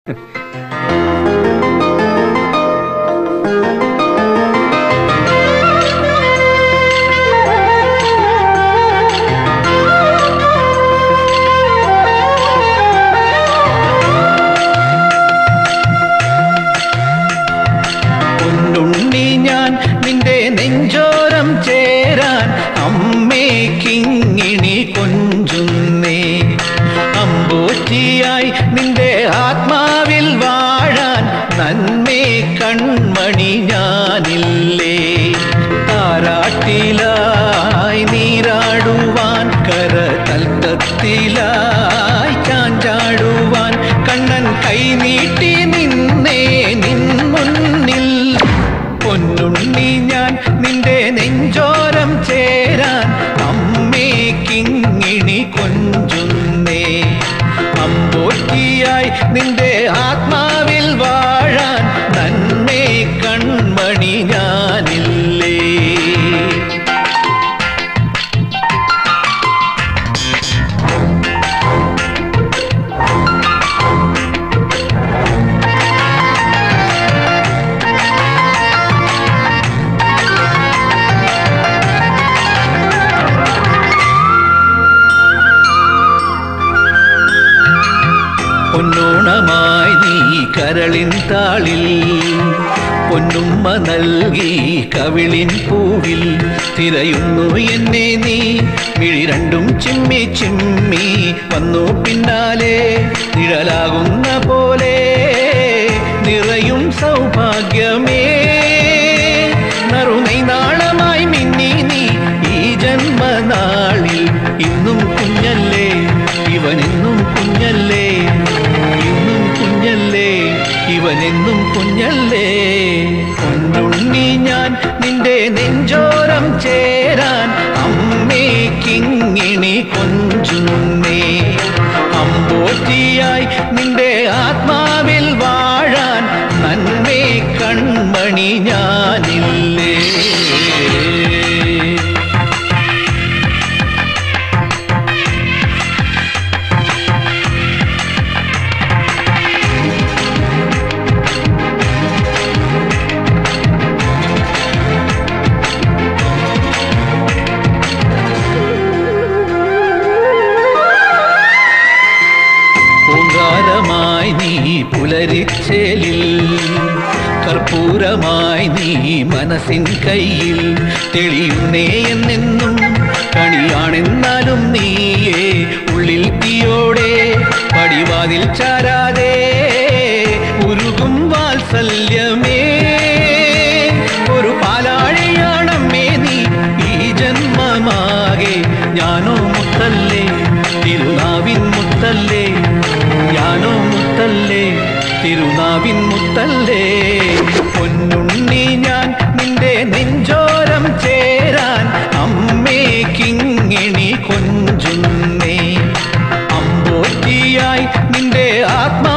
പൊന്നുണ്ണി ഞാൻ നിന്റെ നെഞ്ചോരം ചേരാൻ അമ്മേ കിങ്ങിണി കൊഞ്ചുന്നേ അമ്പോറ്റിയായി നിന്റെ ആത്മാവിൽ വാഴാൻ നന്മേ കൺമണി ഞാനില്ലേ താരാട്ടിലായി നീരാടുവാൻ കര തൽക്കത്തിലായി ചാഞ്ചാടുവാൻ കണ്ണൻ കൈനീട്ടി നിന്നേ നിൻ മുന്നിൽ പൊന്നുണ്ണി ഞാൻ നിന്റെ നെഞ്ചോരം ചേരാൻ അമ്മേ കിങ്ങിണി കൊഞ്ചുന്നേ അമ്പോറ്റിയായി നിന്റെ ആത്മാവിൽ വാഴാൻ നന്മേ കൺമണി ഞാനില്ലേ പൊന്നോണമായി നീ കരളിൻ താളിൽ പൊന്നുമ്മ നൽകി കവിളിൻ പൂവിൽ തിരയുന്നു എന്നെ നീ മിഴി രണ്ടും ചിമ്മി ചിമ്മി വന്നു പിന്നാലെ നിഴലാകുന്ന പോലെ നിറയും സൗഭാഗ്യമേ നറുനൈ നാളമായി മിന്നി നീ ഈ ജന്മനാളിൽ ഇന്നും കുഞ്ഞല്ലേ ഇവനെന്നും കുഞ്ഞല്ലേ ഇന്നും കുഞ്ഞല്ലേ ഇവനെന്നും കുഞ്ഞല്ലേ പൊന്നുണ്ണി ഞാൻ നിന്റെ നെഞ്ചോരം ചേരാൻ അമ്മേ കിങ്ങിണി കൊഞ്ചുന്നേ അമ്പോറ്റിയായി നിന്റെ ആത്മാവിൽ വാഴാൻ നന്മേ കൺമണി ഞാനില്ലേ പൂങ്കാരമായി നീ പുലരിച്ചേലിൽ കർപ്പൂരമായി നീ മനസ്സിൻ കയ്യിൽ തെളിയുന്നേ എന്നെന്നും കണിയാണെന്നാലും നീയേ ഉള്ളിൽ തീയോടെ പടിവാതിൽ ചാരാതെ ഉരുകും വാത്സല്യമേ ഒരു പാലാഴിയാണമ്മേ നീ ഈ ജന്മമാകെ ഞാനോ മുത്തല്ലേ തിരുനാവിൻ മുത്തല്ലേ ഞാനോ മുത്തല്ലേ തിരുനാവിൻ മുത്തല്ലേ പൊന്നുണ്ണി ഞാൻ നിന്റെ നെഞ്ചോരം ചേരാൻ അമ്മേ കിങ്ങിണി കൊഞ്ചുന്നേ അമ്പോറ്റിയായി നിന്റെ ആത്മാ